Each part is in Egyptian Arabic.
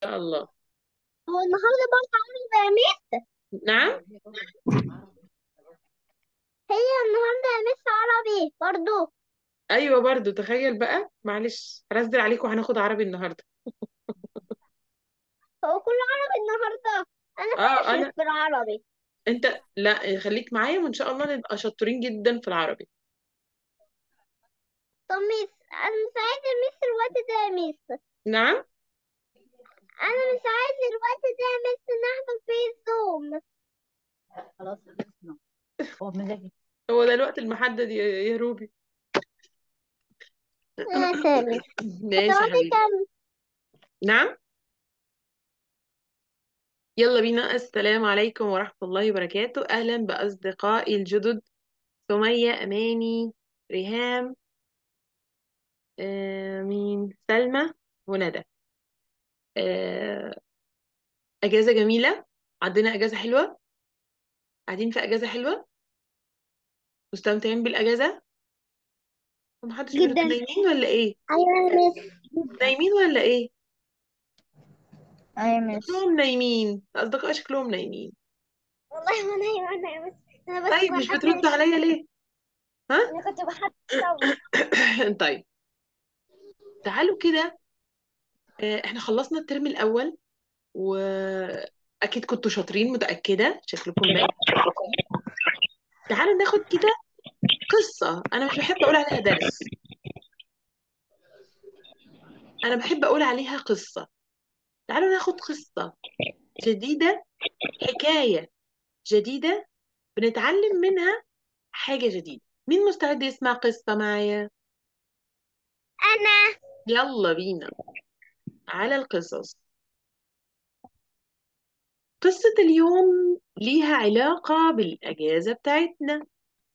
شاء الله هو النهارده برضه عربي يا ميس نعم هي النهارده يا ميس عربي برضه ايوه برضو تخيل بقى معلش هنزل عليكم وهناخد عربي النهارده هو كل عربي النهارده انا اه فاشل انا في العربي انت لا خليك معايا وان شاء الله نبقى شطورين جدا في العربي طب ميس انا مش عايزه ميس الوقت ده يا ميس نعم انا مش عايزه الوقت ده يا ميس نحضر فيه الزوم خلاص خلصنا هو بمزاجي هو ده الوقت المحدد يا يا روبي يا سامي ماشي يا هتقعدي حبيبي كام نعم يلا بينا السلام عليكم ورحمة الله وبركاته أهلا بأصدقائي الجدد سمية أماني ريهام آه مين سلمى وندى آه أجازة جميلة عندنا أجازة حلوة قاعدين في أجازة حلوة مستمتعين بالأجازة ومحدش بيرد جدا نايمين ولا إيه ايوه يا ميس نايمين ولا إيه ايوه ماشي شكلهم نايمين أصدقائي شكلهم نايمين والله ما نايمه انا يا ميس انا بس طيب مش بحمل بترد عليا ليه ها انا كنت بحمل الصوت طيب تعالوا كده آه، احنا خلصنا الترم الأول وأكيد كنتوا شاطرين متأكدة شكلكم باين تعالوا ناخد كده قصة أنا مش بحب أقول عليها درس أنا بحب أقول عليها قصة تعالوا ناخد قصة جديدة حكاية جديدة بنتعلم منها حاجة جديدة مين مستعد يسمع قصة معايا انا يلا بينا على القصص قصة اليوم ليها علاقة بالأجازة بتاعتنا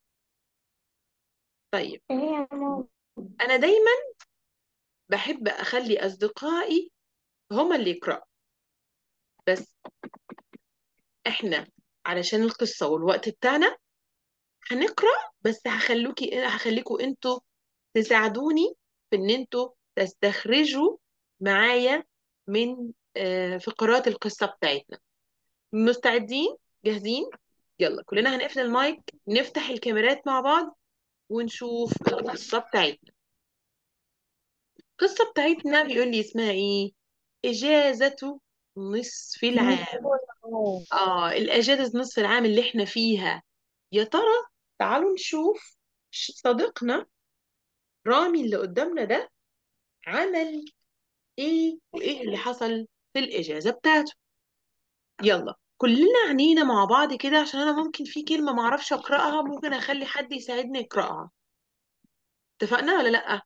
طيب أنا دايما بحب أخلي أصدقائي هما اللي يقرأوا بس إحنا علشان القصة والوقت بتاعنا هنقرأ بس هخلوكي هخليكوا انتوا تساعدوني في ان انتوا تستخرجوا معايا من آه، في قراءة القصة بتاعتنا مستعدين جاهزين يلا كلنا هنقفل المايك نفتح الكاميرات مع بعض ونشوف القصة بتاعتنا القصة بتاعتنا بيقول لي اسمها ايه إجازة نصف العام اه الأجازة نصف العام اللي احنا فيها يا ترى تعالوا نشوف ش- صديقنا رامي اللي قدامنا ده عمل ايه وايه اللي حصل في الإجازة بتاعته يلا كلنا عنينا مع بعض كده عشان انا ممكن في كلمة معرفش اقرأها ممكن اخلي حد يساعدني يقرأها اتفقنا ولا لأ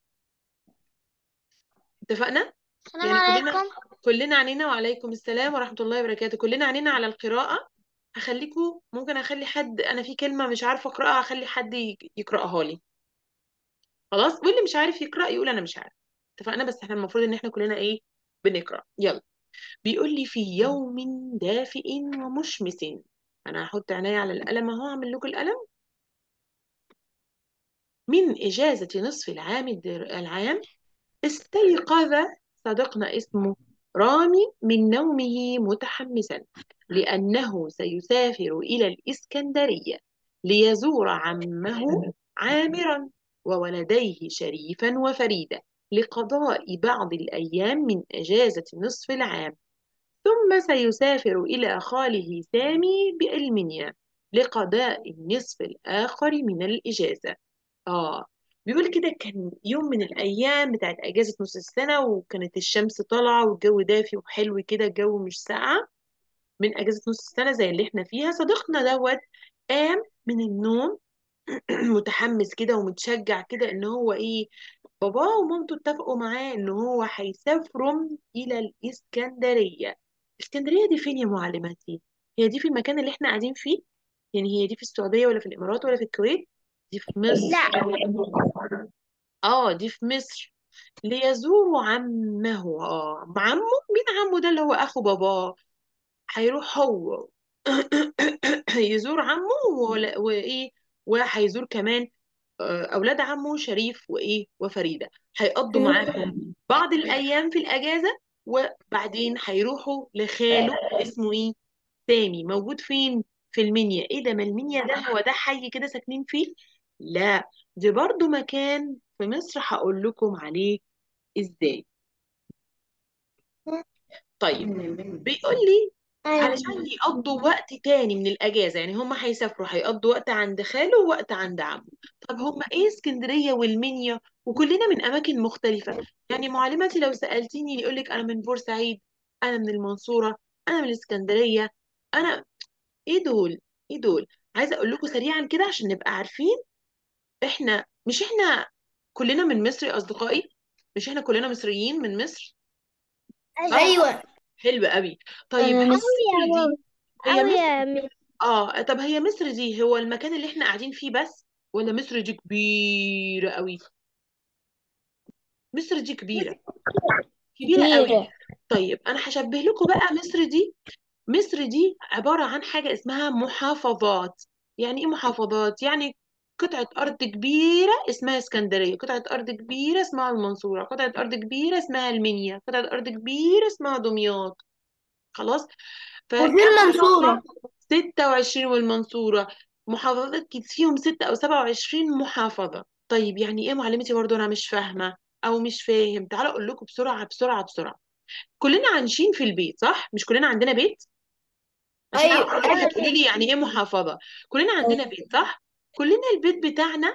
اتفقنا السلام يعني كلنا عليكم كلنا عنينا وعليكم السلام ورحمة الله وبركاته كلنا عنينا على القراءة هخليكوا ممكن اخلي حد انا في كلمة مش عارفة اقرأها اخلي حد ي- يقرأها لي خلاص واللي مش عارف يقرأ يقول انا مش عارف اتفقنا بس احنا المفروض ان احنا كلنا ايه بنقرأ يلا بيقول لي في يوم دافئ ومشمس انا هحط عيني على القلم اهو اعمل لكم القلم من اجازة نصف العام الدر... العام استيقظ صديقنا اسمه رامي من نومه متحمسا لأنه سيسافر إلى الإسكندرية ليزور عمه عامرا وولديه شريفا وفريدة لقضاء بعض الأيام من أجازة نصف العام ثم سيسافر إلى خاله سامي بألمنيا لقضاء النصف الآخر من الإجازة آه بيقول كده كان يوم من الأيام بتاعت أجازة نص السنة وكانت الشمس طالعة والجو دافي وحلو كده الجو مش ساقعة من أجازة نص السنة زي اللي احنا فيها صديقنا دوت قام من النوم متحمس كده ومتشجع كده ان هو ايه باباه ومامته اتفقوا معاه ان هو هيسافروا الى الاسكندريه اسكندريه دي فين يا معلماتي هي دي في المكان اللي احنا قاعدين فيه يعني هي دي في السعوديه ولا في الامارات ولا في الكويت دي في مصر لا اه دي في مصر ليزوروا عمه اه عمه مين عمه ده اللي هو اخو باباه هيروح هو يزور عمه ولا- وايه وهيزور كمان آه، اولاد عمه شريف وايه وفريده هيقضوا معاهم بعض الايام في الاجازه وبعدين هيروحوا لخاله اسمه ايه سامي موجود فين في المنيا ايه ده ما المنيا ده هو ده حي كده ساكنين فيه لا دي برضو مكان في مصر هقول لكم عليه ازاي طيب بيقول لي علشان يقضوا وقت تاني من الأجازة يعني هم هيسافروا هيقضوا وقت عند خاله ووقت عند عمه طب هم ايه اسكندرية والمنيا وكلنا من أماكن مختلفة يعني معلمتي لو سألتيني يقول لك أنا من بورسعيد أنا من المنصورة أنا من الإسكندرية أنا ايه دول ايه دول عايزة أقول لكم سريعا كده عشان نبقى عارفين احنا مش احنا كلنا من مصر يا أصدقائي مش احنا كلنا مصريين من مصر صح ايوه حلو قوي طيب أنا هل مش- مصر دي هي أوي مصر يا مس اه طب هي مصر دي هو المكان اللي احنا قاعدين فيه بس ولا مصر دي كبيرة قوي مصر دي كبيرة كبيرة قوي كبيرة طيب انا هشبه لكم بقى مصر دي مصر دي عبارة عن حاجة اسمها محافظات يعني ايه محافظات يعني قطعة أرض كبيرة اسمها اسكندرية قطعة أرض كبيرة اسمها المنصورة قطعة أرض كبيرة اسمها المنيا قطعة أرض كبيرة اسمها دمياط خلاص وفي فكم المنصورة 26 والمنصورة محافظات كتير فيهم 6 أو 27 محافظة طيب يعني إيه معلمتي برضو أنا مش فاهمة أو مش فاهم تعالوا أقول لكم بسرعة بسرعة بسرعة كلنا عايشين في البيت صح؟ مش كلنا عندنا بيت؟ عشان أيوة أعرف حضرتك هتقولي لي يعني إيه محافظة كلنا عندنا بيت صح؟ كلنا البيت بتاعنا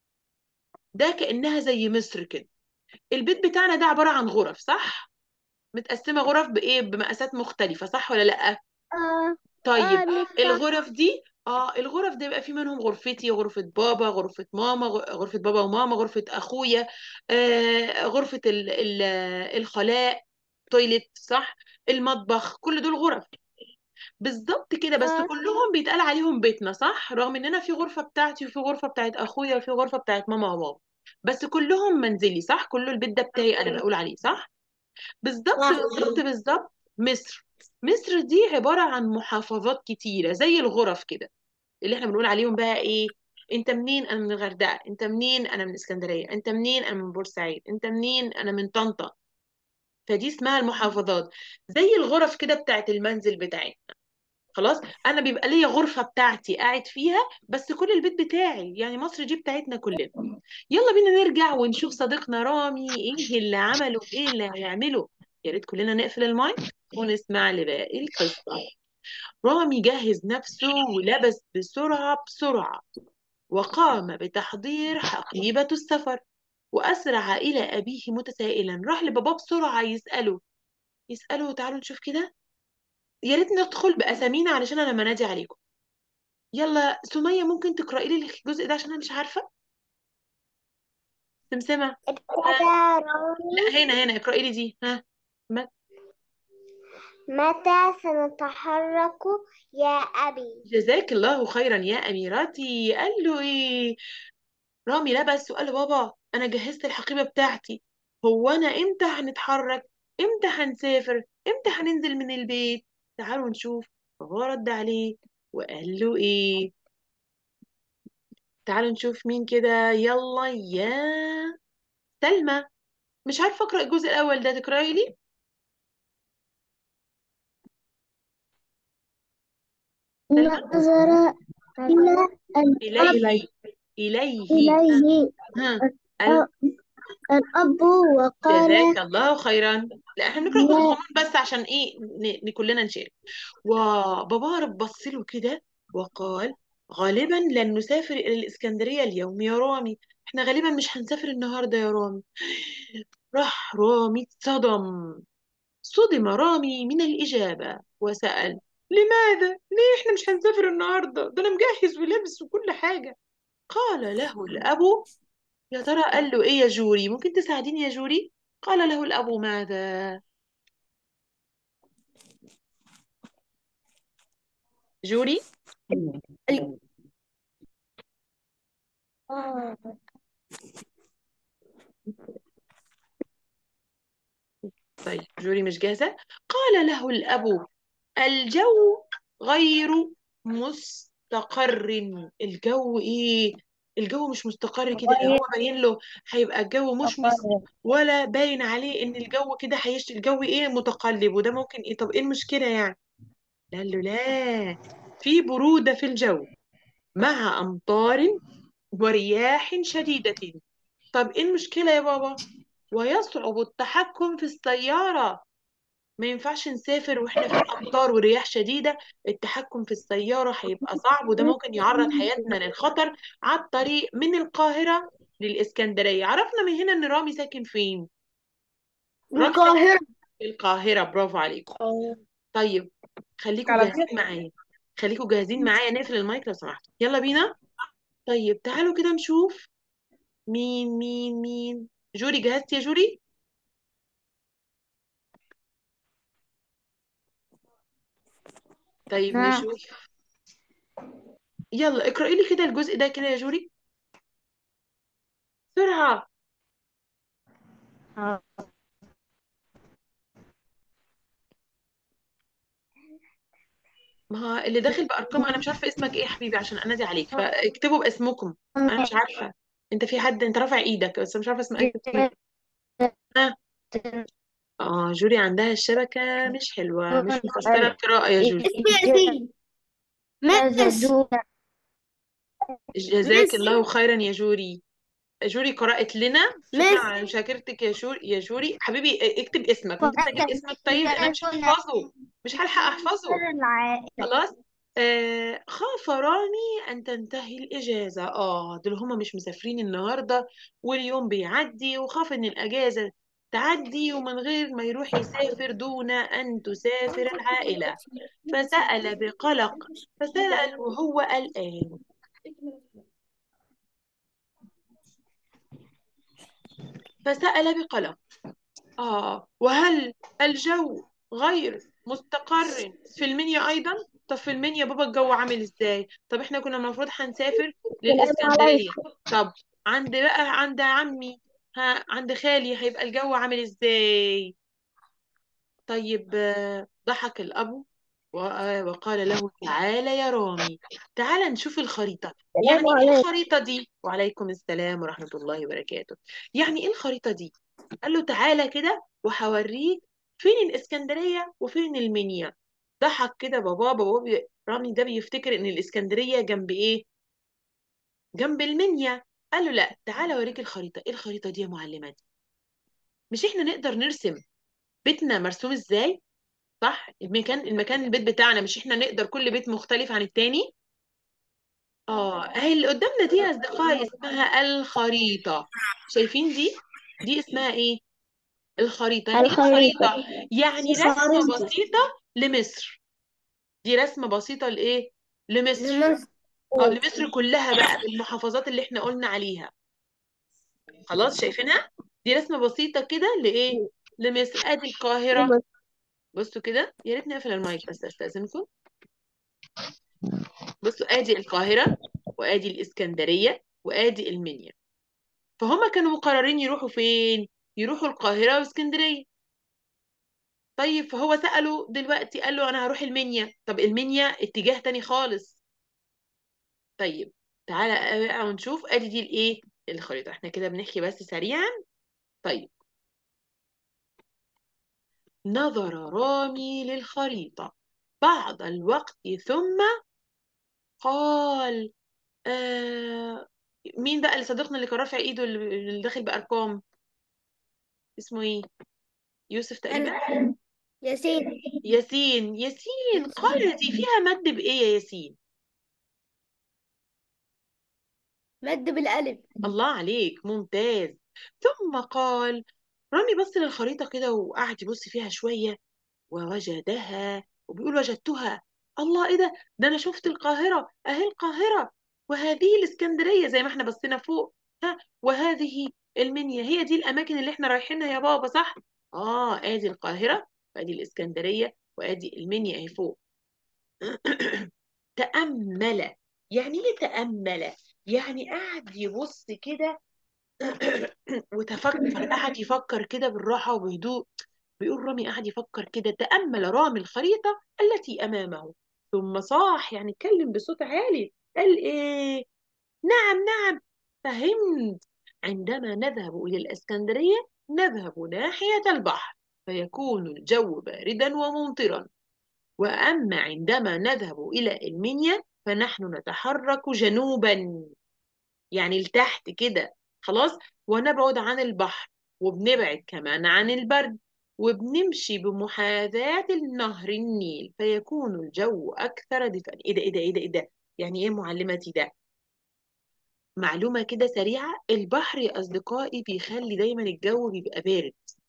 ده كأنها زي مصر كده البيت بتاعنا ده عبارة عن غرف صح؟ متقسمة غرف بإيه؟ بمقاسات مختلفة صح ولا لأ؟ اه طيب اه مش الغرف دي اه الغرف دي بقى في منهم غرفتي غرفة بابا غرفة ماما غ- غرفة بابا وماما غرفة اخويا آه غرفة ال ال الخلاء تويلت صح المطبخ كل دول غرف بالظبط كده بس اه كلهم بيتقال عليهم بيتنا صح رغم ان انا في غرفة بتاعتي وفي غرفة بتاعت اخويا وفي غرفة بتاعت ماما وبابا بس كلهم منزلي صح كله البيت ده بتاعي انا بقول عليه صح بالظبط صح بالظبط بالظبط مصر مصر دي عبارة عن محافظات كتيرة زي الغرف كده اللي احنا بنقول عليهم بقى ايه انت منين انا من الغردقة انت منين انا من اسكندرية انت منين انا من بورسعيد انت منين انا من طنطا فدي اسمها المحافظات زي الغرف كده بتاعت المنزل بتاعي خلاص انا بيبقى ليا غرفة بتاعتي قاعد فيها بس كل البيت بتاعي يعني مصر دي بتاعتنا كلنا يلا بينا نرجع ونشوف صديقنا رامي ايه اللي عمله وايه اللي هيعمله يا ريت كلنا نقفل المايك ونسمع لباقي القصة رامي جهز نفسه ولبس بسرعة بسرعة وقام بتحضير حقيبة السفر وأسرع إلى أبيه متسائلا راح لباباه بسرعة يسأله يسأله تعالوا نشوف كده يا ريت ندخل بأسامينا علشان أنا منادي عليكم يلا سمية ممكن تقرأي لي الجزء ده عشان أنا مش عارفة سمسمة ها ابتدى لا رامي هنا هنا اقرأي لي دي ها ما متى سنتحرك يا أبي جزاك الله خيرا يا أميراتي قال له إيه رامي لبس وقال له بابا أنا جهزت الحقيبة بتاعتي هو أنا إمتى هنتحرك إمتى هنسافر إمتى هننزل من البيت تعالوا نشوف فهو رد عليه وقال له إيه تعالوا نشوف مين كده يلا يا سلمى مش عارفة أقرأ الجزء الأول ده تقرأي لي سلمى نظر إلى الأب إليه إليه إليه ها ال- الأب وقال جزاك الله خيرا لا احنا بنقرأ جزء يا صغير بس عشان ايه ن- ن- كلنا نشارك وبابا بص له كده وقال غالبا لن نسافر إلى الإسكندرية اليوم يا رامي احنا غالبا مش هنسافر النهاردة يا رامي راح رامي اتصدم صدم رامي من الإجابة وسأل لماذا؟ ليه احنا مش هنسافر النهاردة؟ ده أنا مجهز ولابس وكل حاجة قال له الأب يا ترى قال له إيه يا جوري؟ ممكن تساعديني يا جوري؟ قال له الأب ماذا؟ جوري؟ طيب جوري مش جاهزة؟ قال له الأب الجو غير مستقر الجو إيه؟ الجو مش مستقر كده لا هو باين له هيبقى الجو مشمس ولا باين عليه ان الجو كده هيش الجو ايه متقلب وده ممكن ايه طب ايه المشكلة يعني قال له لا في برودة في الجو مع أمطار ورياح شديدة طب ايه المشكلة يا بابا ويصعب التحكم في السيارة ما ينفعش نسافر واحنا في أمطار ورياح شديدة التحكم في السيارة هيبقى صعب وده ممكن يعرض حياتنا للخطر على الطريق من القاهرة للإسكندرية عرفنا من هنا إن رامي ساكن فين؟ رامي ساكن القاهرة في القاهرة برافو عليكم طيب خليكم على جاهزين معايا خليكم جاهزين معايا نقفل المايك لو سمحتوا يلا بينا طيب تعالوا كده نشوف مين مين مين جوري جهزت يا جوري طيب نعم. نشوف يلا اقرأي لي كده الجزء ده كده يا جوري بسرعة ما هو اللي داخل بأرقام أنا مش عارفة اسمك إيه يا حبيبي عشان أنادي عليك فاكتبوا باسمكم أنا مش عارفة أنت في حد أنت رافع إيدك بس مش عارفة اسمك إيه ها آه جوري عندها الشبكة مش حلوة مش مفسرة القراءة يا جوري ياسين مس جزاك مس. الله خيرا يا جوري جوري قرأت لنا مس. شكرا على مشاكرتك يا جوري يا جوري حبيبي اكتب اسمك ممكن تجيب اسمك طيب لأن أنا مش هحفظه مش هلحق أحفظه خلاص آه خاف رامي أن تنتهي الإجازة آه دول هما مش مسافرين النهاردة واليوم بيعدي وخاف إن الأجازة تعدي ومن غير ما يروح يسافر دون أن تسافر العائلة فسأل بقلق فسأل وهو قلقان فسأل بقلق آه وهل الجو غير مستقر في المنيا أيضا طب في المنيا بابا الجو عامل إزاي طب إحنا كنا المفروض هنسافر للإسكندرية طب عند بقى عند عمي ها عند خالي هيبقى الجو عامل إزاي طيب آه، ضحك الأب و- آه، وقال له تعالى يا رامي تعالى نشوف الخريطة يعني إيه الخريطة دي وعليكم السلام ورحمة الله وبركاته يعني إيه الخريطة دي قال له تعالى كده وهوريك فين الإسكندرية وفين المنيا ضحك كده بابا بابا بي... رامي ده بيفتكر إن الإسكندرية جنب إيه جنب المنيا قال له لا تعالى أوريك الخريطة إيه الخريطة دي يا معلمتي مش إحنا نقدر نرسم بيتنا مرسوم إزاي صح المكان المكان البيت بتاعنا مش إحنا نقدر كل بيت مختلف عن التاني اه هي اللي قدامنا دي يا اصدقائي اسمها الخريطة شايفين دي دي اسمها ايه الخريطة يعني ايه الخريطة. الخريطة يعني رسمة خريطة. بسيطة لمصر دي رسمة بسيطة لايه لمصر لمصر. اه لمصر كلها بقى بالمحافظات اللي احنا قلنا عليها خلاص شايفينها دي رسمة بسيطة كده لايه لمصر ادي القاهرة بصوا كده يا ريت نقفل المايك بس استأذنكم بصوا ادي القاهرة وادي الاسكندرية وادي المنيا فهم كانوا مقررين يروحوا فين يروحوا القاهرة واسكندرية طيب فهو سأله دلوقتي قال له انا هروح المنيا طب المنيا اتجاه تاني خالص طيب تعالى بقى ونشوف ادي دي الايه الخريطة احنا كده بنحكي بس سريعا طيب نظر رامي للخريطة بعض الوقت ثم قال آه مين بقى اللي صديقنا اللي كان رافع ايده اللي اللي داخل بأرقام اسمه ايه يوسف تقريبا ياسين ياسين ياسين قال دي فيها مد بإيه يا ياسين مد بالألف الله عليك ممتاز ثم قال رامي بص للخريطة كده وقعد يبص فيها شوية ووجدها وبيقول وجدتها الله ايه ده ده انا شفت القاهرة اهي القاهرة وهذه الاسكندرية زي ما احنا بصينا فوق ها وهذه المنيا هي دي الاماكن اللي احنا رايحينها يا بابا صح اه ادي القاهرة وادي الاسكندرية وادي المنيا اهي فوق تأمل يعني ايه تأمل يعني قاعد يبص كده وتفكر قاعد يفكر كده بالراحة وبهدوء بيقول رامي قاعد يفكر كده تأمل رامي الخريطة التي أمامه ثم صاح يعني اتكلم بصوت عالي قال إيه نعم نعم فهمت عندما نذهب إلى الإسكندرية نذهب ناحية البحر فيكون الجو باردا وممطرا وأما عندما نذهب إلى المنيا فنحن نتحرك جنوبا يعني لتحت كده خلاص ونبعد عن البحر وبنبعد كمان عن البرد وبنمشي بمحاذاة النهر النيل فيكون الجو أكثر دفئا إيه ده إيه ده إيه ده إيه ده يعني إيه معلمتي ده معلومة كده سريعة البحر يا أصدقائي بيخلي دايما الجو بيبقى بارد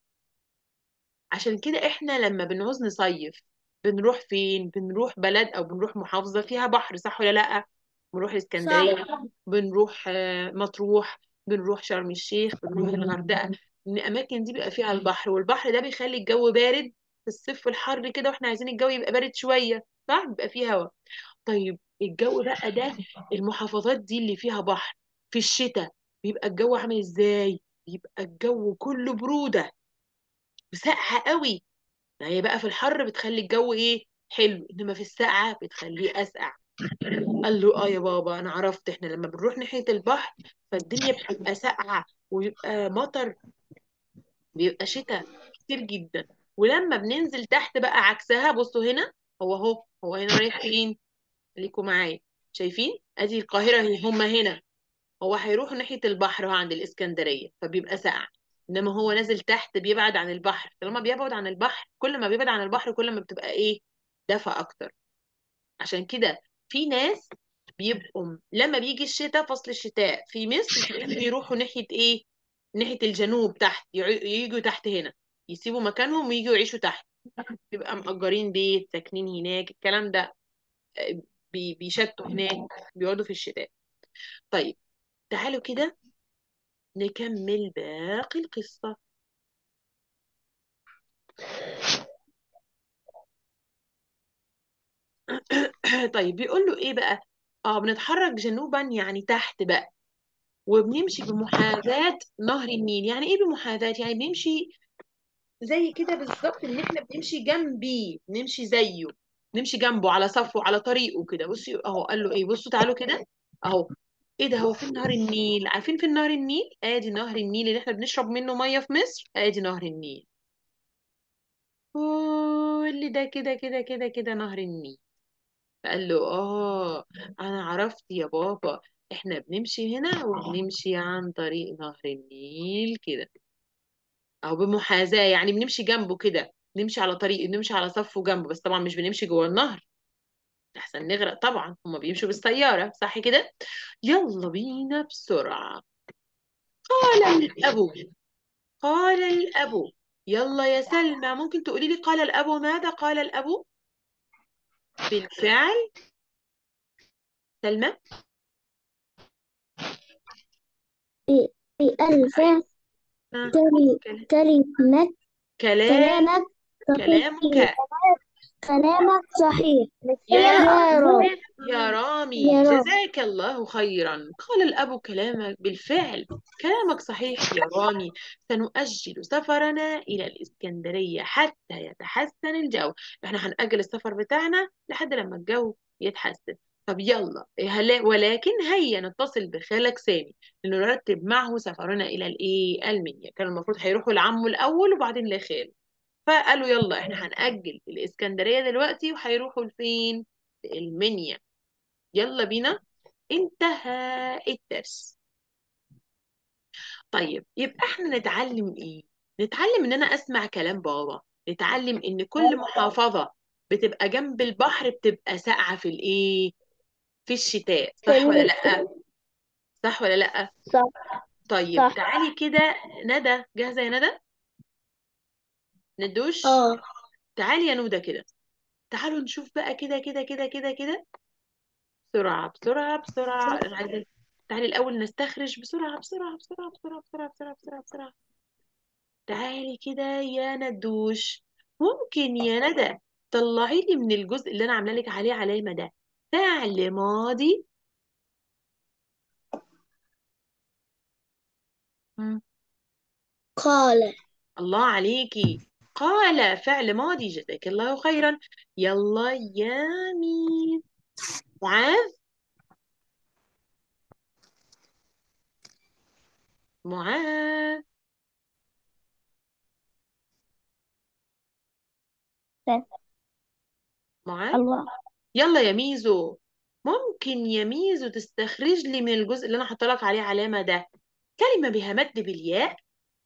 عشان كده إحنا لما بنعوز نصيف بنروح فين بنروح بلد أو بنروح محافظة فيها بحر صح ولا لأ بنروح الإسكندرية بنروح آه، مطروح بنروح شرم الشيخ بنروح الغردقة الأماكن دي بيبقى فيها البحر والبحر ده بيخلي الجو بارد في الصيف والحر كده واحنا عايزين الجو يبقى بارد شوية صح بيبقى فيه هوا طيب الجو بقى ده المحافظات دي اللي فيها بحر في الشتاء بيبقى الجو عامل ازاي بيبقى الجو كله برودة وساقعة قوي ما هي بقى في الحر بتخلي الجو ايه حلو انما في الساقعة بتخليه اسقع قال له اه يا بابا انا عرفت احنا لما بنروح ناحية البحر فالدنيا بتبقى ساقعة ويبقى مطر بيبقى شتاء كتير جدا ولما بننزل تحت بقى عكسها بصوا هنا هو اهو هو هنا رايح فين خليكوا معايا شايفين ادي القاهرة هي هما هنا هو هيروح ناحية البحر هو عند الإسكندرية فبيبقى ساقع إنما هو نازل تحت بيبعد عن البحر طالما بيبعد عن البحر كل ما بيبعد عن البحر كل ما بتبقى إيه دفى أكتر عشان كده في ناس بيبقوا لما بيجي الشتاء فصل الشتاء في مصر تلاقيهم بيروحوا ناحية إيه ناحية الجنوب تحت يع- يجوا تحت هنا يسيبوا مكانهم ويجوا يعيشوا تحت بيبقى مأجرين بيت ساكنين هناك الكلام ده آه، بي- بيشتوا هناك بيقعدوا في الشتاء طيب تعالوا كده نكمل باقي القصة طيب بيقول له ايه بقى اه بنتحرك جنوبا يعني تحت بقى وبنمشي بمحاذاة نهر النيل يعني ايه بمحاذاة يعني بنمشي زي كده بالظبط ان احنا بنمشي جنبيه بنمشي زيه نمشي جنبه على صفه على طريقه كده بصوا اهو قال له ايه بصوا تعالوا كده اهو ايه ده هو فين نهر النيل عارفين فين نهر النيل ادي نهر النيل اللي احنا بنشرب منه ميه في مصر ادي نهر النيل كل ده كده كده كده كده نهر النيل فقال له اه انا عرفت يا بابا احنا بنمشي هنا وبنمشي عن طريق نهر النيل كده او بمحاذاة يعني بنمشي جنبه كده نمشي على طريق نمشي على صفه جنبه بس طبعا مش بنمشي جوه النهر احسن نغرق طبعا هما بيمشوا بالسيارة صح كده يلا بينا بسرعة قال الأب قال الأب يلا يا سلمى ممكن تقولي لي قال الأب ماذا قال الأب بالفعل سلمى بألف ها، كلمة كلام كلامك صحيح كلامك كلامك صحيح يا يا رب يا رامي يا رب. جزاك الله خيرا قال الأب كلامك بالفعل كلامك صحيح يا رامي سنؤجل سفرنا إلى الإسكندرية حتى يتحسن الجو احنا هنأجل السفر بتاعنا لحد لما الجو يتحسن طب يلا هلا ولكن هيا نتصل بخالك سامي لنرتب معه سفرنا إلى الإيه المنيا كان المفروض هيروحوا لعمه الأول وبعدين لخاله فقالوا يلا احنا هنأجل الإسكندرية دلوقتي وهيروحوا لفين؟ المنيا يلا بينا انتهى الدرس طيب يبقى احنا نتعلم ايه نتعلم ان انا اسمع كلام بابا نتعلم ان كل محافظة بتبقى جنب البحر بتبقى ساقعة في الايه في الشتاء صح ولا لا صح ولا لا صح طيب صح. تعالي كده ندى جاهزة يا ندى ندوش اه تعالي يا نودة كده تعالوا نشوف بقى كده كده كده كده كده بسرعة بسرعة بسرعة أنا عايزة تعالي الأول نستخرج بسرعة بسرعة بسرعة بسرعة بسرعة بسرعة بسرعة بسرعة تعالي كده يا ندوش ممكن يا ندى طلعي لي من الجزء اللي أنا عاملة لك عليه علامة ده فعل ماضي مم. قال الله عليكي قال فعل ماضي جزاك الله خيرا يلا يا مين معاذ معاذ معاذ الله يلا يا ميزو ممكن يا ميزو تستخرج لي من الجزء اللي انا حاطه لك عليه علامه ده كلمه بها مد بالياء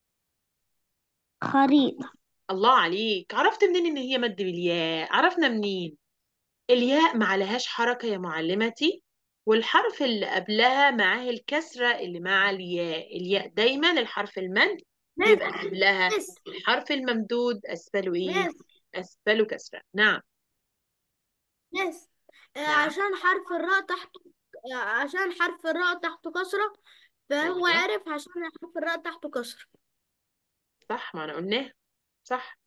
خريطة الله عليك عرفت منين ان هي مد بالياء عرفنا منين الياء ما عليهاش حركه يا معلمتي والحرف اللي قبلها معاه الكسره اللي مع الياء الياء دايما الحرف المد بيبقى قبلها مس الحرف الممدود اسفله ايه مس اسفله كسره نعم مس آه، نعم عشان حرف الراء تحته آه، عشان حرف الراء تحته كسرة فهو ايوه عرف عشان حرف الراء تحته كسرة صح ما انا قلناه صح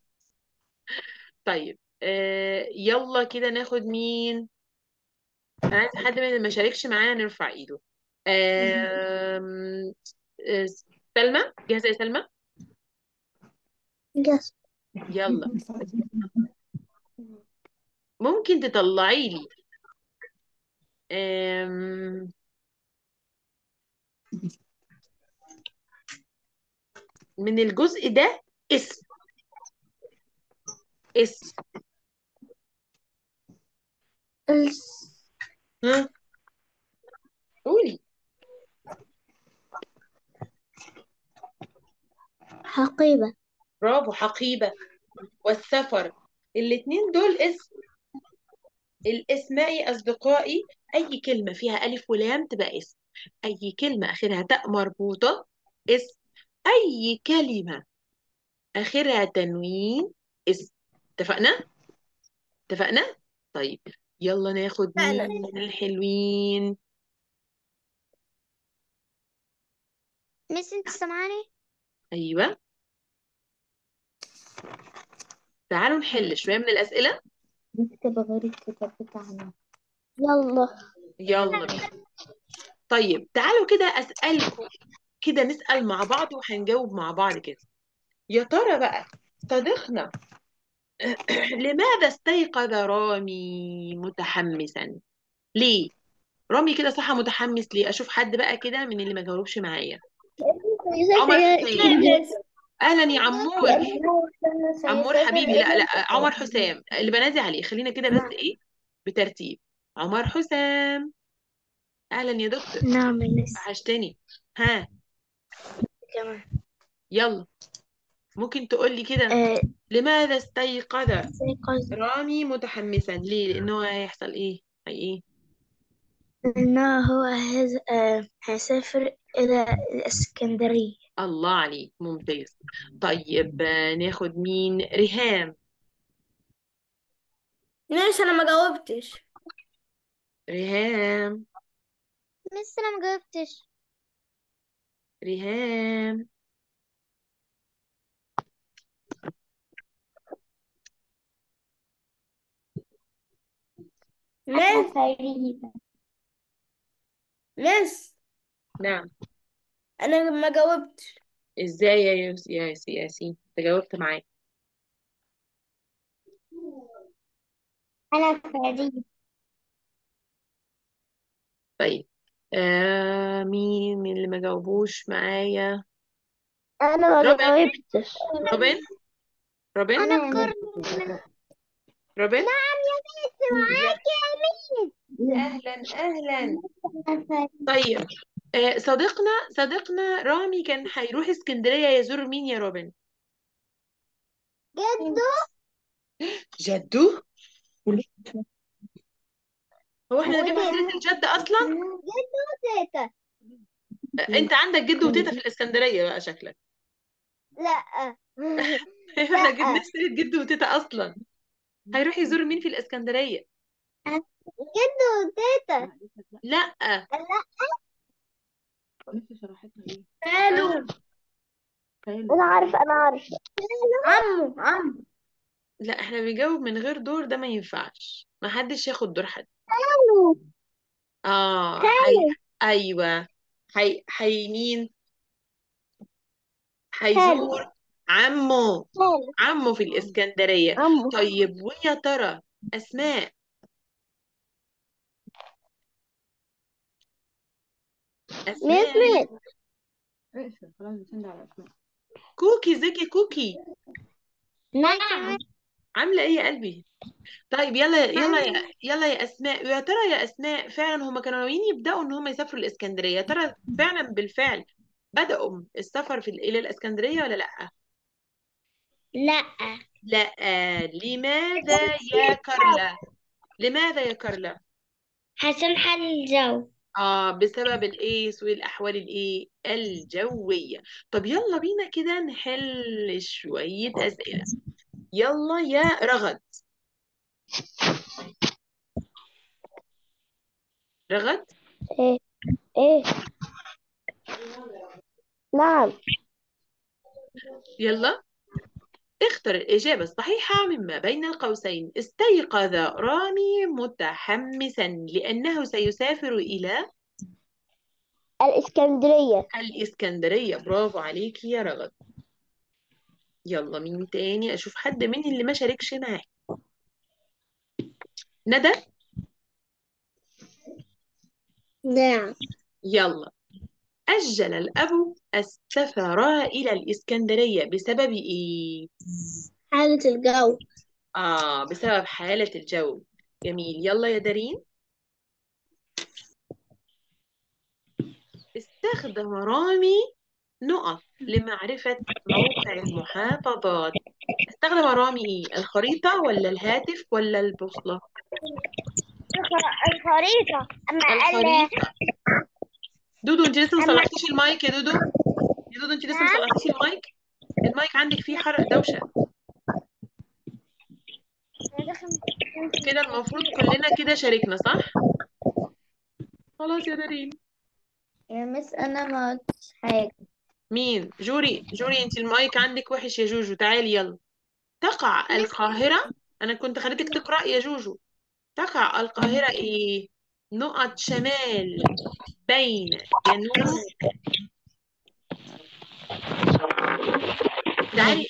طيب آه يلا كده ناخد مين انا عايز حد من اللي ما شاركش معانا نرفع ايده آم، آه، سلمى جاهزة يا سلمى جس يلا ممكن تطلعي لي آم، من الجزء ده اسم اسم ها قولي حقيبة برافو حقيبة والسفر الاتنين دول اسم الاسماء يا أصدقائي أي كلمة فيها ألف ولام تبقى اسم أي كلمة آخرها تاء مربوطة اسم أي كلمة آخرها تنوين اسم اتفقنا؟ اتفقنا؟ طيب يلا ناخد فعلا مين من الحلوين مس انت سامعاني أيوة تعالوا نحل شوية من الأسئلة نكتب غير الكتاب بتاعنا يلا يلا بينا طيب تعالوا كده أسألكم كده نسأل مع بعض وهنجاوب مع بعض كده يا ترى بقى صديقنا لماذا استيقظ رامي متحمسا ليه رامي كده صحى متحمس ليه اشوف حد بقى كده من اللي ما جاوبش معايا عمر حسين مس اهلا يا عمور عمور حبيبي لا لا عمر حسام اللي بنادي عليه خلينا كده بس ايه بترتيب عمر حسام اهلا يا دكتور نعم مس وحشتني ها كمان يلا ممكن تقول لي كده آه، لماذا استيقظ استيقظ رامي متحمسا ليه لانه هيحصل ايه هي ايه إنه هو هز... آه، هيسافر إلى الإسكندرية الله عليك ممتاز طيب آه، ناخد مين ريهام ماشي انا ما جاوبتش ريهام مس أنا مجاوبتش ريهام مس فريدة مس نعم انا ما جاوبتش ازاي يا يوس يا ياسي- ياسين تجاوبت معايا أنا فريدة طيب آه مين من اللي ما جاوبوش معايا أنا ما روبن جاوبتش روبن روبن أنا كرم روبن نعم يا مس معاكي يا مس اهلا اهلا أنا فريدة طيب آه صديقنا صديقنا رامي كان هيروح اسكندرية يزور مين يا روبن جدو جدو هو احنا جبنا سيرة الجد اصلا جدو وتيتا آه، انت عندك جد وتيتا في الاسكندرية بقى شكلك لا احنا جبنا سيرة جد وتيتا اصلا هيروح يزور مين في الاسكندرية جدو وتيتا لا لا خالو أنا عارفة أنا عارفة عمو عمو لا احنا بنجاوب من غير دور ده ما ينفعش ما حدش ياخد دور حد خالو اه خالو حي... ايوه حي... حي مين خالو هيزور عمه خالو عمه في الاسكندرية عمو طيب ويا ترى اسماء مس اسماء مس اقفل خلاص بتسند على الأسماء كوكي ازيك يا كوكي نعم عاملة ايه يا قلبي طيب يلا يلا يا يلا يا اسماء ويا ترى يا اسماء فعلا هم كانوا ناويين يبداوا ان هم يسافروا الاسكندريه يا ترى فعلا بالفعل بداوا السفر في الى الاسكندريه ولا لا لا لا لماذا يا كارلا لماذا يا كارلا عشان حل الجو اه بسبب الايه سوء الاحوال الايه الجويه طب يلا بينا كده نحل شويه اسئله يلا يا رغد رغد ايه ايه نعم يلا اختر الإجابة الصحيحة مما بين القوسين استيقظ رامي متحمسا لأنه سيسافر إلى الإسكندرية الإسكندرية برافو عليكي يا رغد يلا مين تاني أشوف حد من اللي ما شاركش معايا ندى نعم يلا أجل الأب السفر إلى الإسكندرية بسبب إيه؟ حالة الجو آه بسبب حالة الجو جميل يلا يا دارين استخدم رامي نقط لمعرفة موقع المحافظات استخدم رامي إيه؟ الخريطة ولا الهاتف ولا البوصلة؟ الخريطة أما الخريطة دودو انت لسه ما أما- صلحتيش المايك يا دودو يا دودو انت لسه ما صلحتيش المايك المايك عندك فيه حرق دوشة كده المفروض كلنا كده شاركنا صح؟ خلاص يا دارين يا مس أنا ما قلتش حاجة مين جوري جوري انت المايك عندك وحش يا جوجو تعالي يلا تقع القاهرة انا كنت خليتك تقرأ يا جوجو تقع القاهرة ايه نقط شمال بين جنوب تعالي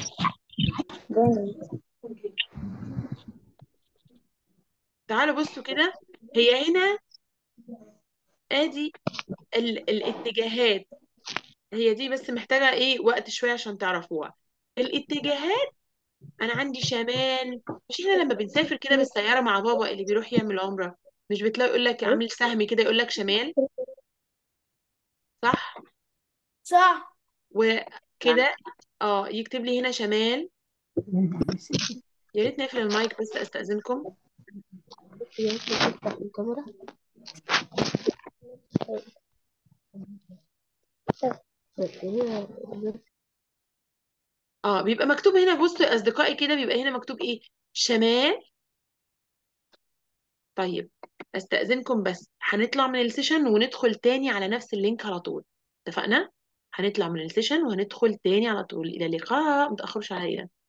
تعالوا بصوا كده هي هنا ادي ال الاتجاهات هي دي بس محتاجة ايه وقت شوية عشان تعرفوها الاتجاهات انا عندي شمال مش احنا لما بنسافر كده بالسيارة مع بابا اللي بيروح يعمل عمرة مش بتلاقي يقول لك عامل سهم كده يقول لك شمال صح صح وكده اه يكتب لي هنا شمال يا ريت نقفل المايك بس استأذنكم اه بيبقى مكتوب هنا بصوا يا اصدقائي كده بيبقى هنا مكتوب ايه شمال طيب استأذنكم بس هنطلع من السيشن وندخل تاني على نفس اللينك على طول اتفقنا هنطلع من السيشن وهندخل تاني على طول الى اللقاء متأخرش عليا